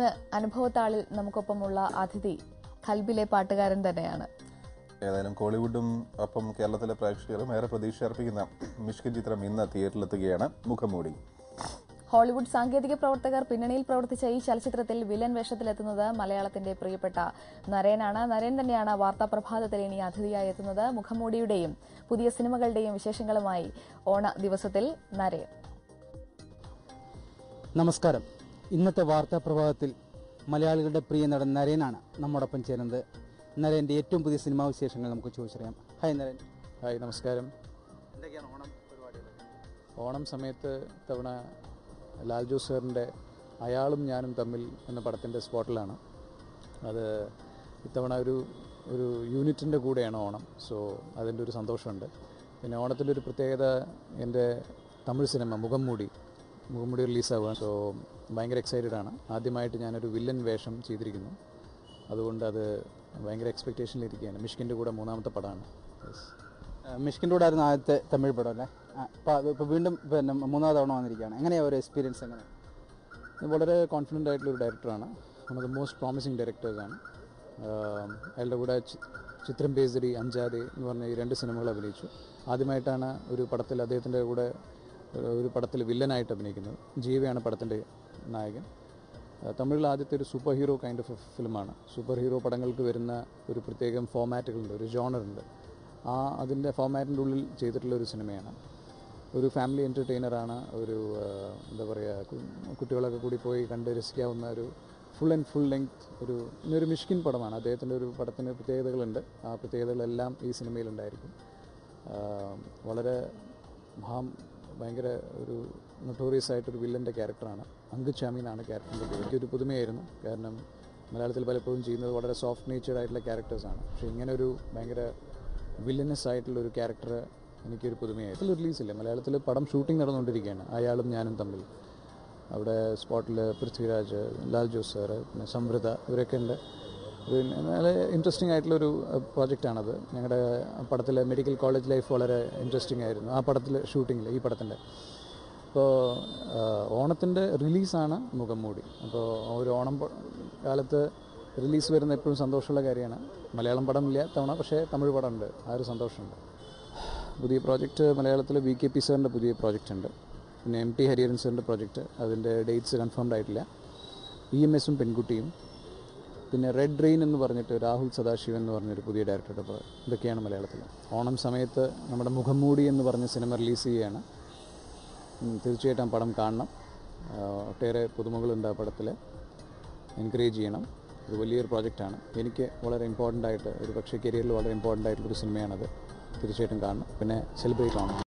ഇന്ന് അനുഭവത്താളിൽ നമുക്കൊപ്പമുള്ള അതിഥി ഖൽബിലെ പാട്ടുകാരൻ തന്നെയാണ് ഏതായാലും കോളിവുഡും ഒപ്പം കേരളത്തിലെ പ്രേക്ഷകരും ഏറെ പ്രതീക്ഷ അർപ്പിക്കുന്ന മിഷ്കിൻ ചിത്രം ഇന്ന് തിയേറ്ററിലെത്തുകയാണ് മുഖംമൂടി ഹോളിവുഡ് സാങ്കേതിക പ്രവർത്തകർ പിന്നണിയിൽ പ്രവർത്തിച്ച ഈ ചലച്ചിത്രത്തിൽ വില്ലൻ വേഷത്തിലെത്തുന്നത് മലയാളത്തിന്റെ പ്രിയപ്പെട്ട നരേനാണ് നരേൻ തന്നെയാണ് വാർത്താ പ്രഭാതത്തിൽ ഇനി അതിഥിയായി എത്തുന്നത് മുഖംമൂടിയുടെയും പുതിയ സിനിമകളുടെയും വിശേഷങ്ങളുമായി ഓണ ദിവസത്തിൽ നരേൻ നമസ്കാരം ഇന്നത്തെ വാർത്താ പ്രഭാതത്തിൽ മലയാളികളുടെ പ്രിയ നടൻ നരേനാണ് നമ്മോടൊപ്പം ചേരുന്നത് നരേൻ്റെ ഏറ്റവും പുതിയ സിനിമാ വിശേഷങ്ങൾ നമുക്ക് ചോദിച്ചറിയാം ഹായ് നരേൻ ഹായ് നമസ്കാരം എന്തൊക്കെയാണ് ഓണം പരിപാടികൾ ഓണം സമയത്ത് തവണ ലാൽ ജോസ് സാറിൻ്റെ അയാളും ഞാനും തമ്മിൽ എന്ന പടത്തിൻ്റെ സ്പോട്ടിലാണ് അത് ഇത്തവണ ഒരു ഒരു യൂണിറ്റിൻ്റെ കൂടെയാണ് ഓണം സോ അതിൻ്റെ ഒരു സന്തോഷമുണ്ട് പിന്നെ ഓണത്തിൻ്റെ ഒരു പ്രത്യേകത എൻ്റെ തമിഴ് സിനിമ മുഖം മൂടി മുഖം മൂടി റിലീസാവുക സോ ഭയങ്കര എക്സൈറ്റഡ് ആണ് ആദ്യമായിട്ട് ഞാനൊരു വില്ലൻ വേഷം ചെയ്തിരിക്കുന്നു അതുകൊണ്ട് അത് ഭയങ്കര എക്സ്പെക്റ്റേഷനിലിരിക്കുകയാണ് മിഷ്കിൻ്റെ കൂടെ മൂന്നാമത്തെ പടമാണ് യെസ് മിഷ്കിൻ്റെ കൂടെ ആയിരുന്നു ആദ്യത്തെ തമിഴ് പടം അല്ലേ അപ്പോൾ ഇപ്പോൾ വീണ്ടും പിന്നെ മൂന്നാം തവണ വന്നിരിക്കുകയാണ് എങ്ങനെയാണ് ഒരു എക്സ്പീരിയൻസ് എങ്ങനെ ഇത് വളരെ കോൺഫിഡൻ്റ് ആയിട്ടുള്ള ഒരു ഡയറക്ടറാണ് one of the most promising ഡയറക്ടേഴ്സാണ് അയാളുടെ കൂടെ ചി- ചിത്രം പേസരി അഞ്ചാതെ എന്ന് പറഞ്ഞ ഈ രണ്ട് സിനിമകൾ അഭിനയിച്ചു ആദ്യമായിട്ടാണ് ഒരു പടത്തിൽ അദ്ദേഹത്തിൻ്റെ കൂടെ ഒരു- ഒരു പടത്തിൽ വില്ലനായിട്ട് അഭിനയിക്കുന്നത് ജീവയാണ് പടത്തിൻ്റെ നായകൻ ആ, തമിഴിൽ ആദ്യത്തെ ഒരു സൂപ്പർ ഹീറോ കൈൻഡ് ഓഫ് ഫിലിമാണ് സൂപ്പർ ഹീറോ പടങ്ങൾക്ക് വരുന്ന ഒരു പ്രത്യേകം ഫോമാറ്റുകളുണ്ട് ഒരു ജോണറുണ്ട് ആ അതിൻ്റെ ഫോമാറ്റിൻ്റെ ഉള്ളിൽ ചെയ്തിട്ടുള്ള ഒരു സിനിമയാണ് ഒരു ഫാമിലി എൻ്റർടൈനറാണ് ഒരു ആ, എന്താ പറയുക കു- കുട്ടികളൊക്കെ കൂടി പോയി കണ്ട് രസിക്കാവുന്ന ഒരു ഫുൾ ആൻഡ് ഫുൾ ലെങ്ത് ഒരു ഇന്നൊരു മിഷ്കിൻ പടമാണ് അദ്ദേഹത്തിൻ്റെ ഒരു പടത്തിന് പ്രത്യേകതകളുണ്ട് ആ പ്രത്യേകതകളെല്ലാം ഈ സിനിമയിലുണ്ടായിരിക്കും ആ, വളരെ മഹാം ഭയങ്കര ഒരു നൊട്ടോറിയസ് ആയിട്ടൊരു വില്ലൻ്റെ ക്യാരക്ടറാണ് അങ്കുചാമി എന്നാണ് ക്യാരക്ടറിൻ്റെ പേര് എനിക്കൊരു പുതുമയായിരുന്നു കാരണം മലയാളത്തിൽ പലപ്പോഴും ചെയ്യുന്നത് വളരെ സോഫ്റ്റ് നേച്ചർഡ് ആയിട്ടുള്ള ക്യാരക്ടേഴ്സാണ് പക്ഷേ ഇങ്ങനെ ഒരു ഭയങ്കര വില്ലനസ് ആയിട്ടുള്ള ഒരു ക്യാരക്ടർ എനിക്കൊരു പുതുമയായിരുന്നു റിലീസില്ല മലയാളത്തിൽ പടം ഷൂട്ടിംഗ് നടന്നുകൊണ്ടിരിക്കുകയാണ് അയാളും ഞാനും തമ്മിൽ അവിടെ സ്പോട്ടിൽ പൃഥ്വിരാജ് ലാൽ ജോസ് സാറ് പിന്നെ സംവൃത ഇവരൊക്കെ ഉണ്ട് പിന്നെ നല്ല ഇൻട്രസ്റ്റിംഗ് ആയിട്ടുള്ളൊരു പ്രോജക്റ്റാണത് ഞങ്ങളുടെ പടത്തിലെ മെഡിക്കൽ കോളേജ് ലൈഫ് വളരെ ഇൻട്രസ്റ്റിംഗ് ആയിരുന്നു ആ പടത്തിൽ ഷൂട്ടിങ്ങിൽ ഈ പടത്തിൻ്റെ അപ്പോൾ ഓണത്തിൻ്റെ റിലീസാണ് മുഖം മൂടി അപ്പോൾ ഒരു ഓണം പ- കാലത്ത് റിലീസ് വരുന്ന എപ്പോഴും സന്തോഷമുള്ള കാര്യമാണ് മലയാളം പടം ഇല്ല തവണ പക്ഷേ തമിഴ് പടമുണ്ട് ആ ഒരു സന്തോഷമുണ്ട് പുതിയ പ്രോജക്റ്റ് മലയാളത്തിൽ വി കെ പി സാറിൻ്റെ പുതിയ പ്രോജക്റ്റ് ഉണ്ട് പിന്നെ എം ടി ഹരിഹരൻ സാറിൻ്റെ പ്രോജക്റ്റ് അതിൻ്റെ ഡേറ്റ്സ് കൺഫേംഡ് ആയിട്ടില്ല ഇ എം എസും പെൺകുട്ടിയും പിന്നെ റെഡ് റെയിൻ എന്ന് പറഞ്ഞിട്ട് രാഹുൽ സദാശിവൻ എന്ന് പറഞ്ഞൊരു പുതിയ ഡയറക്ടറുടെ പടം ഇതൊക്കെയാണ് മലയാളത്തിൽ ഓണം സമയത്ത് നമ്മുടെ മുഖംമൂടി എന്ന് പറഞ്ഞ സിനിമ റിലീസ് ചെയ്യുകയാണ് ഉം, തീർച്ചയായിട്ടും ആ പടം കാണണം ആ, ഒട്ടേറെ പുതുമകളുണ്ട് ആ പടത്തിൽ എൻകറേജ് ചെയ്യണം ഇത് വലിയൊരു പ്രോജക്റ്റാണ് എനിക്ക് വളരെ ഇമ്പോർട്ടൻ്റ് ആയിട്ട് ഒരു പക്ഷേ കരിയറിൽ വളരെ ഇമ്പോർട്ടൻ്റ് ആയിട്ടുള്ളൊരു സിനിമയാണത് തീർച്ചയായിട്ടും കാണണം പിന്നെ സെലിബ്രേറ്റ് ആവണം